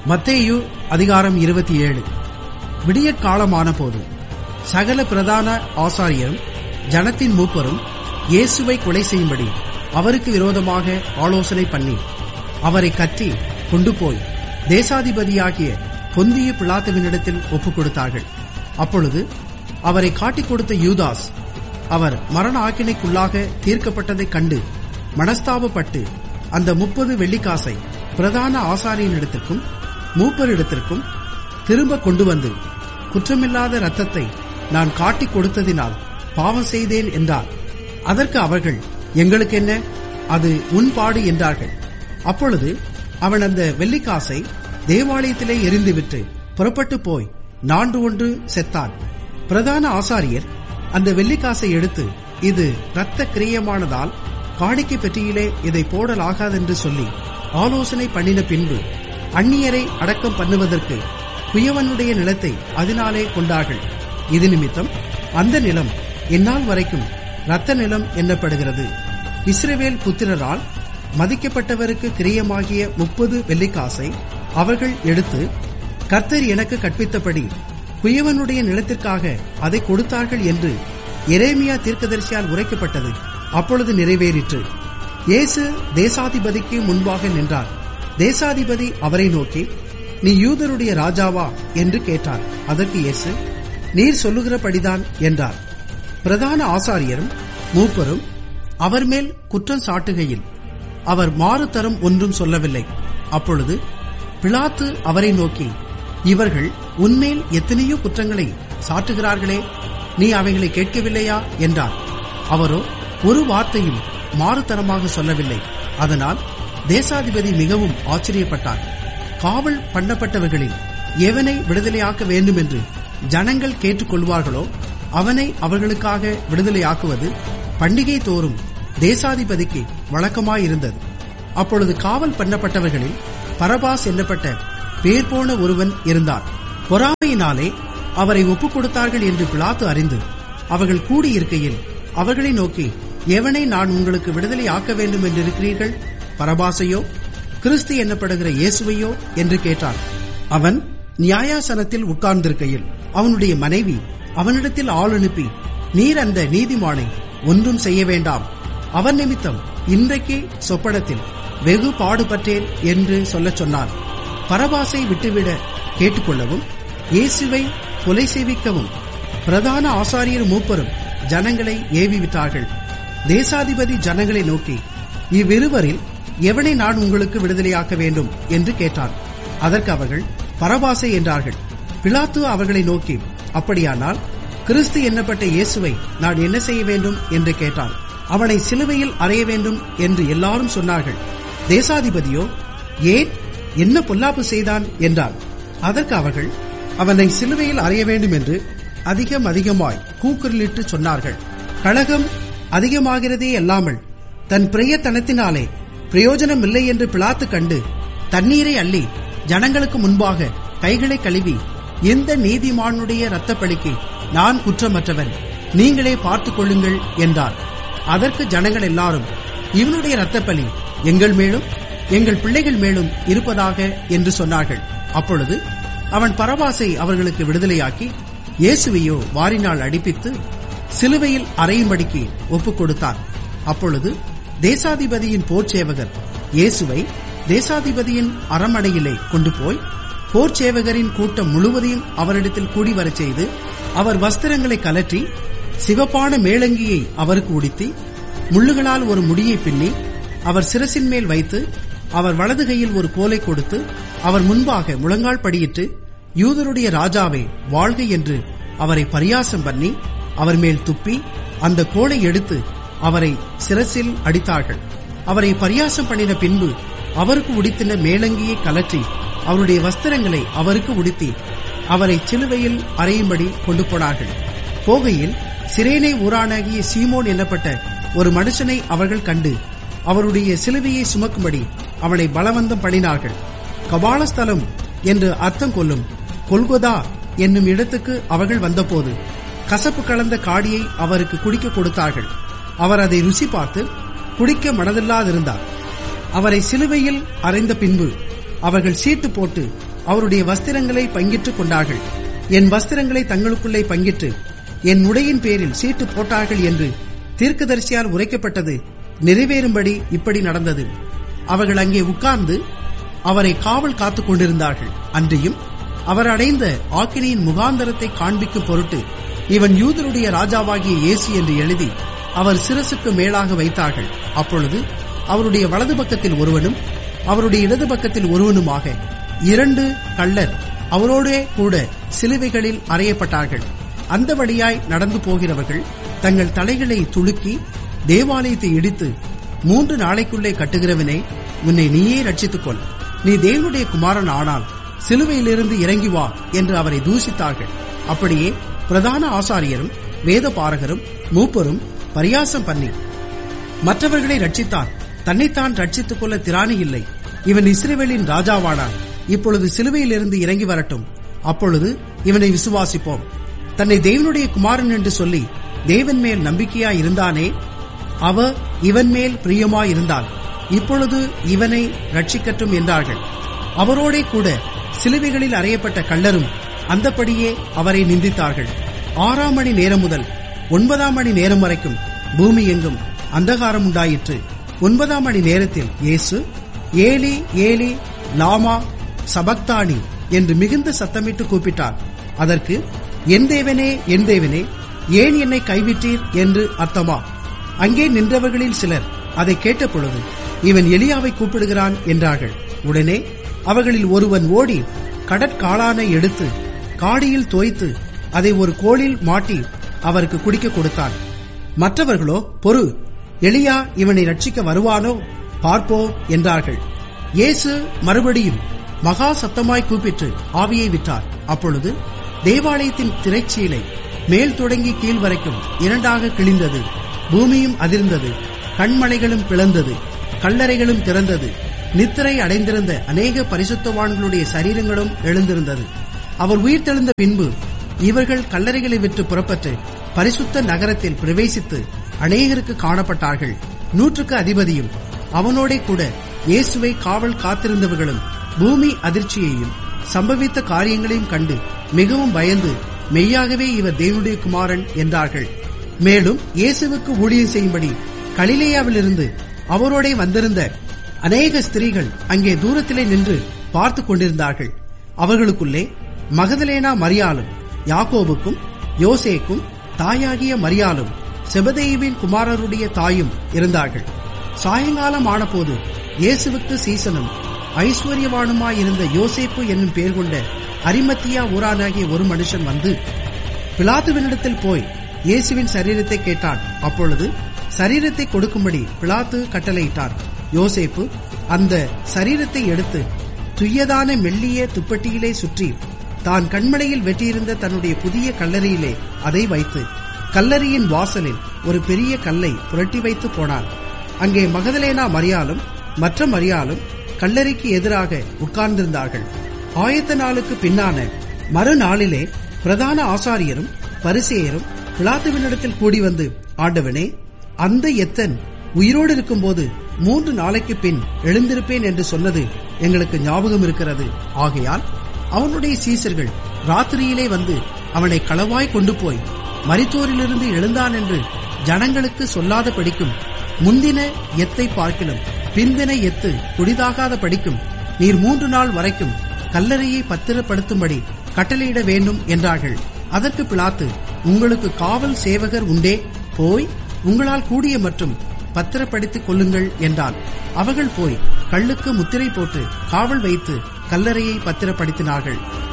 மத்தேயு அதிகாரம் இருபத்தி ஏழு விடியற்காலமான போது சகல பிரதான ஆசாரியரும் ஜனத்தின் மூப்பரும் இயேசுவை கொலை செய்யும்படி அவருக்கு விரோதமாக ஆலோசனை பண்ணி அவரை கட்டி கொண்டு போய் தேசாதிபதியாகிய பொந்திய பிளாத்துவினிடத்தில் ஒப்புக் கொடுத்தார்கள் அப்பொழுது அவரை காட்டிக் கொடுத்த யூதாஸ் அவர் மரண ஆக்கினைக்குள்ளாக தீர்க்கப்பட்டதைக் கண்டு மனஸ்தாபப்பட்டு அந்த முப்பது வெள்ளிக்காசை பிரதான ஆசாரியனிடத்திற்கும் மூப்பரிடத்திற்கும் திரும்ப கொண்டு வந்து குற்றமில்லாத இரத்தத்தை நான் காட்டிக் கொடுத்ததினால் பாவம் செய்தேன் என்றார் அதற்கு அவர்கள் எங்களுக்கு என்ன அது உன் பாடு என்றார்கள் அப்பொழுது அவன் அந்த வெள்ளிக்காசை தேவாலயத்திலே எரிந்துவிட்டு புறப்பட்டு போய் நான்கு ஒன்று செத்தான் பிரதான ஆசாரியர் அந்த வெள்ளிக்காசை எடுத்து இது இரத்த கிரியமானதால் காணிக்கை பெட்டியிலே இதை போடலாகாதென்று சொல்லி ஆலோசனை பண்ணின பின்பு அந்நியரை அடக்கம் பண்ணுவதற்கு குயவனுடைய நிலத்தை அதனாலே கொண்டார்கள் இது நிமித்தம் அந்த நிலம் இந்நாள் வரைக்கும் இரத்த நிலம் எண்ணப்படுகிறது இஸ்ரவேல் புத்திரரால் மதிக்கப்பட்டவருக்கு கிரியமாகிய முப்பது வெள்ளிக்காசை அவர்கள் எடுத்து கர்த்தர் எனக்கு கற்பித்தபடி குயவனுடைய நிலத்திற்காக அதை கொடுத்தார்கள் என்று எரேமியா தீர்க்கதரிசியால் உரைக்கப்பட்டது அப்பொழுது நிறைவேறிற்று இயேசு தேசாதிபதிக்கு முன்பாக நின்றார் தேசாதிபதி அவரை நோக்கி நீ யூதருடைய ராஜாவா என்று கேட்டார் அதற்கு இயேசு நீர் சொல்லுகிறபடிதான் என்றார் பிரதான ஆசாரியரும் மூப்பரும் அவர் மேல் குற்றம் சாட்டுகையில் அவர் மாறுதரம் ஒன்றும் சொல்லவில்லை அப்பொழுது பிலாத்து அவரை நோக்கி இவர்கள் உன்மேல் எத்தனையோ குற்றங்களை சாட்டுகிறார்களே நீ அவைகளை கேட்கவில்லையா என்றார் அவரோ ஒரு வார்த்தையும் மாறுதரமாக சொல்லவில்லை அதனால் தேசாதிபதி மிகவும் ஆச்சரியப்பட்டார் காவல் பண்ணப்பட்டவர்களில் எவனை விடுதலையாக்க வேண்டும் என்று ஜனங்கள் கேட்டுக்கொள்வார்களோ அவனை அவர்களுக்காக விடுதலையாக்குவது பண்டிகை தோறும் தேசாதிபதிக்கு வழக்கமாயிருந்தது அப்பொழுது காவல் பண்ணப்பட்டவர்களில் பரபாஸ் என்னப்பட்ட பேர் போன ஒருவன் இருந்தார் பொறாமையினாலே அவரை ஒப்புக் கொடுத்தார்கள் என்று பிளாத்து அறிந்து அவர்கள் கூடியிருக்கையில் அவர்களை நோக்கி எவனை நான் உங்களுக்கு விடுதலை ஆக்க வேண்டும் என்று இருக்கிறீர்கள் பரபாசையோ கிறிஸ்து என்னப்படுகிற இயேசுவையோ என்று கேட்டான் அவன் நியாயாசனத்தில் உட்கார்ந்திருக்கையில் அவனுடைய மனைவி அவனிடத்தில் ஆள் அனுப்பி நீர் அந்த நீதிமானை ஒன்றும் செய்ய வேண்டாம் அவன் நிமித்தம் இன்றைக்கு சொப்பனத்தில் வெகு பாடுபட்டேன் என்று சொல்லச் சொன்னான் பரபாசை விட்டுவிட கேட்டுக்கொள்ளவும் இயேசுவை கொலை செய்விக்கவும் பிரதான ஆசாரியர் மூப்பரும் ஜனங்களை ஏவி விட்டார்கள் தேசாதிபதி ஜனங்களை நோக்கி இவ்விருவரில் எவனை நான் உங்களுக்கு விடுதலையாக்க வேண்டும் என்று கேட்டான் அதற்கு அவர்கள் பரபாசை என்றார்கள் பிலாத்து அவர்களை நோக்கி அப்படியானால் கிறிஸ்து எண்ணப்பட்ட இயேசுவை நான் என்ன செய்ய வேண்டும் என்று கேட்டான் அவனை சிலுவையில் அறைய வேண்டும் என்று எல்லாரும் சொன்னார்கள் தேசாதிபதியோ ஏன் என்ன பொல்லாப்பு செய்தான் என்றார் அதற்கு அவர்கள் அவனை சிலுவையில் அறைய வேண்டும் என்று அதிகம் அதிகமாய் கூக்குரலிட்டு சொன்னார்கள் கழகம் அதிகமாகிறதே அல்லாமல் தன் பிரியத்தனத்தினாலே பிரயோஜனம் இல்லை என்று பிளாத்து கண்டு தண்ணீரை அள்ளி ஜனங்களுக்கு முன்பாக கைகளை கழுவி எந்த நீதிமானுடைய இரத்தப்பழிக்கு நான் குற்றமற்றவன் நீங்களே பார்த்துக் கொள்ளுங்கள் என்றார் அதற்கு ஜனங்கள் எல்லாரும் இவனுடைய இரத்தப்பலி எங்கள் மேலும் எங்கள் பிள்ளைகள் மேலும் இருப்பதாக என்று சொன்னார்கள் அப்பொழுது அவன் பரபாசை அவர்களுக்கு விடுதலையாக்கி இயேசுவையோ வாரினால் அடிப்பித்து சிலுவையில் அறையும்படிக்கு ஒப்புக் கொடுத்தார் அப்பொழுது தேசாதிபதியின் போர்ச்சேவகர் இயேசுவை தேசாதிபதியின் அரமனையிலே கொண்டு போய் போர்ச்சேவகரின் கூட்டம் முழுவதையும் அவரிடத்தில் கூடி வரச் செய்து அவர் வஸ்திரங்களை கலற்றி சிவப்பான மேலங்கியை அவருக்கு உடுத்தி முள்ளுகளால் ஒரு முடியை பின்னி அவர் சிரசின் மேல் வைத்து அவர் வலது கையில் ஒரு கோலை கொடுத்து அவர் முன்பாக முழங்கால் படியிட்டு யூதருடைய ராஜாவை வாழ்க என்று அவரை பரியாசம் பண்ணி அவர் மேல் துப்பி அந்த கோலை எடுத்து அவரை சிரசில் அடித்தார்கள் அவரை பரியாசம் பண்ணின பின்பு அவருக்கு உடுத்தின மேலங்கியை கலற்றி அவருடைய வஸ்திரங்களை அவருக்கு உடுத்தி அவரை சிலுவையில் அறையும்படி கொண்டு போனார்கள் போகையில் சிரேனை ஊரானாகிய சீமோன் எனப்பட்ட ஒரு மனுஷனை அவர்கள் கண்டு அவருடைய சிலுவையை சுமக்கும்படி அவனை பலவந்தம் பண்ணினார்கள் கபாலஸ்தலம் என்று அர்த்தம் கொள்ளும் கொல்கொதா என்னும் இடத்துக்கு அவர்கள் வந்தபோது கசப்பு கலந்த காடியை அவருக்கு குடிக்க கொடுத்தார்கள் அவர் அதை ருசி பார்த்து குடிக்க மனதில்லாதிருந்தார் அவரை சிலுவையில் அறைந்த பின்பு அவர்கள் சீட்டு போட்டு அவருடைய வஸ்திரங்களை பங்கிட்டுக் கொண்டார்கள் என் வஸ்திரங்களை தங்களுக்குள்ளே பங்கிட்டு என் உடையின் பேரில் சீட்டு போட்டார்கள் என்று தீர்க்கதரிசியால் உரைக்கப்பட்டது நிறைவேறும்படி இப்படி நடந்தது அவர்கள் அங்கே உட்கார்ந்து அவரை காவல் காத்துக் கொண்டிருந்தார்கள் அன்றியும் அவர் அடைந்த ஆக்கினியின் முகாந்தரத்தை காண்பிக்கும் பொருட்டு இவன் யூதருடைய ராஜாவாகிய இயேசு என்று எழுதி அவர் சிரசுக்கு மேலாக வைத்தார்கள் அப்பொழுது அவருடைய வலது பக்கத்தில் ஒருவனும் அவருடைய இடது பக்கத்தில் ஒருவனுமாக இரண்டு கள்ளர் அவரோடே கூட சிலுவைகளில் அறையப்பட்டார்கள் அந்த வழியாய் நடந்து போகிறவர்கள் தங்கள் தலைகளை துளுக்கி தேவாலயத்தை இடித்து மூன்று நாளைக்குள்ளே கட்டுகிறவனே உன்னை நீயே ரட்சித்துக்கொள் நீ தேவனுடைய குமாரன் ஆனால் சிலுவையிலிருந்து இறங்கி வா என்று அவரை தூசித்தார்கள் அப்படியே பிரதான ஆசாரியரும் வேத பாரகரும் மூப்பரும் பரியாசம் பண்ணி மற்றவர்களை ரட்சித்தான் தன்னைத்தான் ரட்சித்துக் கொள்ள திராணி இல்லை இவன் இஸ்ரேவேலின் ராஜாவானான் இப்பொழுது சிலுவையிலிருந்து இறங்கி வரட்டும் அப்பொழுது இவனை விசுவாசிப்போம் தன்னை தேவனுடைய குமாரன் என்று சொல்லி தேவன் மேல் நம்பிக்கையா இருந்தானே அவ இவன் மேல் பிரியமா இருந்தால் இப்பொழுது இவனை ரட்சிக்கட்டும் என்றார்கள் அவரோடே கூட சிலுவைகளில் அறையப்பட்ட கள்ளரும் அந்தபடியே அவரை நிந்தித்தார்கள் ஆறாம் மணி நேரம் முதல் ஒன்பதாம் மணி நேரம் வரைக்கும் பூமி எங்கும் அந்தகாரம் உண்டாயிற்று ஒன்பதாம் மணி நேரத்தில் இயேசு ஏலி ஏலி லாமா சபக்தானி என்று மிகுந்த சத்தமிட்டு கூப்பிட்டார் அதற்கு என் தேவனே என் தேவனே ஏன் என்னை கைவிட்டீர் என்று அர்த்தமா அங்கே நின்றவர்களில் சிலர் அதை கேட்டபொழுது இவன் எலியாவை கூப்பிடுகிறான் என்றார்கள் உடனே அவர்களில் ஒருவன் ஓடி கடற்காளானை எடுத்து காடியில் தோய்த்து அதை ஒரு கோளில் மாட்டி அவருக்கு குடிக்க கொடுத்தான் மற்றவர்களோ பொறு எலியா இவனை ரட்சிக்க வருவானோ பார்ப்போ என்றார்கள் இயேசு மறுபடியும் மகா சத்தமாய் கூப்பிட்டு ஆவியை விட்டார் அப்பொழுது தேவாலயத்தின் திரைச்சீலை மேல் தொடங்கி கீழ் வரைக்கும் இரண்டாக கிழிந்தது பூமியும் அதிர்ந்தது கண்மலைகளும் பிளந்தது கல்லறைகளும் திறந்தது நித்திரை அடைந்திருந்த அநேக பரிசுத்தவான்களுடைய சரீரங்களும் எழுந்திருந்தது அவர் உயிர்த்தெழுந்த பின்பு இவர்கள் கல்லறைகளை விட்டு புறப்பட்டு பரிசுத்த நகரத்தில் பிரவேசித்து அநேகருக்கு காணப்பட்டார்கள் நூற்றுக்கு அதிபதியும் அவனோடே கூட இயேசுவை காவல் காத்திருந்தவர்களும் பூமி அதிர்ச்சியையும் சம்பவித்த காரியங்களையும் கண்டு மிகவும் பயந்து மெய்யாகவே இவர் தேவனுடைய குமாரன் என்றார்கள் மேலும் இயேசுவுக்கு ஊழியம் செய்யும்படி கலிலேயாவிலிருந்து அவரோடே வந்திருந்த அநேக ஸ்திரீகள் அங்கே தூரத்திலே நின்று பார்த்து கொண்டிருந்தார்கள் அவர்களுக்குள்ளே மகதலேனா மரியாளும் யாக்கோபுக்கும் யோசேக்கும் தாயாகிய மரியாளும் செபதேயுவின் குமாரருடைய தாயும் இருந்தார்கள் சாயங்காலம் ஆனபோது இயேசுவுக்கு சீசனும் ஐஸ்வர்யவானுமாயிருந்த யோசேப்பு என்னும் பெயர் கொண்ட அரிமத்தியா ஊரானாகிய ஒரு மனுஷன் வந்து பிலாத்துவினிடத்தில் போய் இயேசுவின் சரீரத்தை கேட்டான் அப்பொழுது சரீரத்தை கொடுக்கும்படி பிலாத்து கட்டளையிட்டார் யோசேப்பு அந்த சரீரத்தை எடுத்து துய்யதான மெல்லிய துப்பட்டியிலே சுற்றி தான் கண்மலையில் வெட்டியிருந்த தன்னுடைய புதிய கல்லறையிலே அதை வைத்து கல்லறையின் வாசலில் ஒரு பெரிய கல்லை புரட்டி வைத்து போனான் அங்கே மகதலேனா மரியாலும் மற்ற மரியாலும் கல்லறைக்கு எதிராக உட்கார்ந்திருந்தார்கள் ஆயத்த நாளுக்கு பின்னான மறுநாளிலே பிரதான ஆசாரியரும் பரிசேயரும் பிளாத்துவினிடத்தில் கூடி வந்து ஆண்டவனே அந்த எத்தன் உயிரோடு இருக்கும்போது மூன்று நாளைக்கு பின் எழுந்திருப்பேன் என்று சொன்னது எங்களுக்கு ஞாபகம் இருக்கிறது ஆகையால் அவனுடைய சீசர்கள் ராத்திரியிலே வந்து அவனை களவாய் கொண்டு போய் மரித்தோரிலிருந்து எழுந்தான் என்று ஜனங்களுக்கு சொல்லாத படிக்கும் முந்தின எத்தை பார்க்கிலும் பிந்தின எத்து குடிதாகாத படிக்கும் நீர் மூன்று நாள் வரைக்கும் கல்லறையை பத்திரப்படுத்தும்படி கட்டளையிட வேண்டும் என்றார்கள் அதற்கு பிளாத்து உங்களுக்கு காவல் சேவகர் உண்டே போய் உங்களால் கூடிய மற்றும் பத்திரப்படுத்திக் கொள்ளுங்கள் என்றான் அவர்கள் போய் கல்லுக்கு முத்திரை போட்டு காவல் வைத்து கல்லறையை பத்திரப்படுத்தினார்கள்